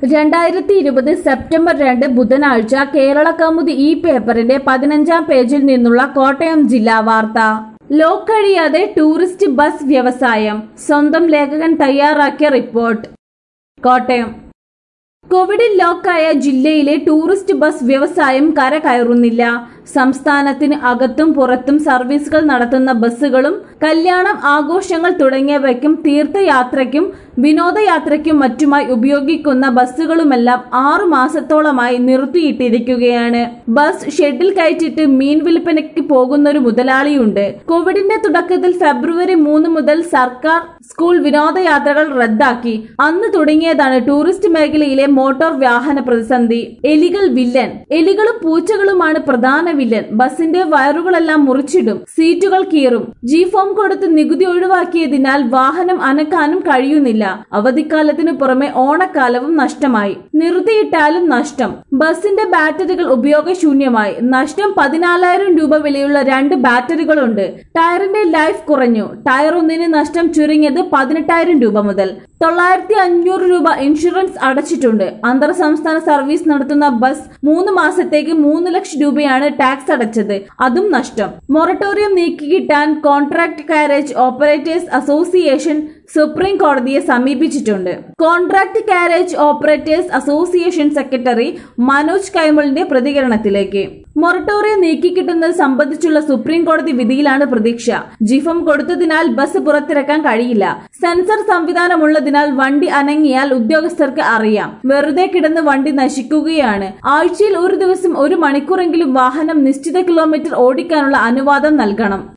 രണ്ടായിരത്തി ഇരുപത് സെപ്റ്റംബർ രണ്ട് ബുധനാഴ്ച കേരള കൗമുദി ഈ പേപ്പറിന്റെ പതിനഞ്ചാം പേജിൽ നിന്നുള്ള കോട്ടയം ജില്ലാ വാർത്ത ലോക്ക് കഴിയാതെ ടൂറിസ്റ്റ് ബസ് വ്യവസായം സ്വന്തം ലേഖകൻ തയ്യാറാക്കിയ റിപ്പോർട്ട് കോട്ടയം കോവിഡിൽ ലോക്കായ ജില്ലയിലെ ടൂറിസ്റ്റ് ബസ് വ്യവസായം കരകയറുന്നില്ല സംസ്ഥാനത്തിന് അകത്തും പുറത്തും സർവീസുകൾ നടത്തുന്ന ബസ്സുകളും കല്യാണം ആഘോഷങ്ങൾ തുടങ്ങിയവയ്ക്കും തീർത്ഥയാത്രയ്ക്കും വിനോദയാത്രയ്ക്കും മറ്റുമായി ഉപയോഗിക്കുന്ന ബസ്സുകളുമെല്ലാം ആറു മാസത്തോളമായി നിർത്തിയിട്ടിരിക്കുകയാണ് ബസ് ഷെഡിൽ കയറ്റിട്ട് മീൻ വിൽപ്പനയ്ക്ക് പോകുന്നൊരു മുതലാളിയുണ്ട് കോവിഡിന്റെ തുടക്കത്തിൽ ഫെബ്രുവരി മൂന്ന് മുതൽ സർക്കാർ സ്കൂൾ വിനോദയാത്രകൾ റദ്ദാക്കി അന്ന് തുടങ്ങിയതാണ് ടൂറിസ്റ്റ് മേഖലയിലെ മോട്ടോർ വാഹന പ്രതിസന്ധി എലികൾ വില്ലൻ എലികളും പൂച്ചകളുമാണ് പ്രധാന വില്ലൻ ബസിന്റെ വയറുകളെല്ലാം മുറിച്ചിടും സീറ്റുകൾ കീറും ജി ഫോം കൊടുത്ത് നികുതി ഒഴിവാക്കിയതിനാൽ വാഹനം അനക്കാനും കഴിയുന്നില്ല അവധിക്കാലത്തിനു പുറമെ ഓണക്കാലവും നഷ്ടമായി നിർത്തിയിട്ടാലും നഷ്ടം ബസിന്റെ ബാറ്ററികൾ ഉപയോഗശൂന്യമായി നഷ്ടം പതിനാലായിരം രൂപ വിലയുള്ള രണ്ട് ബാറ്ററികളുണ്ട് ടയറിന്റെ ലൈഫ് കുറഞ്ഞു ടയർ ഒന്നിന് നഷ്ടം ചുരുങ്ങിയത് പതിനെട്ടായിരം രൂപ മുതൽ തൊള്ളായിരത്തി അഞ്ഞൂറ് രൂപ ഇൻഷുറൻസ് അടച്ചിട്ടുണ്ട് അന്തർ സംസ്ഥാന സർവീസ് നടത്തുന്ന ബസ് മൂന്ന് മാസത്തേക്ക് മൂന്ന് ലക്ഷം രൂപയാണ് ടാക്സ് അടച്ചത് അതും നഷ്ടം മൊറട്ടോറിയം നീക്കിക്കിട്ടാൻ contract carriage operators association supreme കോടതിയെ സമീപിച്ചിട്ടുണ്ട് contract carriage operators association secretary Manoj കൈമളിന്റെ പ്രതികരണത്തിലേക്ക് മൊറട്ടോറിയം നീക്കിക്കിട്ടുന്നത് സംബന്ധിച്ചുള്ള സുപ്രീം കോടതി വിധിയിലാണ് പ്രതീക്ഷ ജിഫം കൊടുത്തതിനാൽ ബസ് പുറത്തിറക്കാൻ കഴിയില്ല സെൻസർ സംവിധാനമുള്ളതിനാൽ വണ്ടി അനങ്ങിയാൽ ഉദ്യോഗസ്ഥർക്ക് അറിയാം വെറുതെ കിടന്ന് വണ്ടി നശിക്കുകയാണ് ആഴ്ചയിൽ ഒരു ദിവസം ഒരു മണിക്കൂറെങ്കിലും വാഹനം നിശ്ചിത കിലോമീറ്റർ ഓടിക്കാനുള്ള അനുവാദം നൽകണം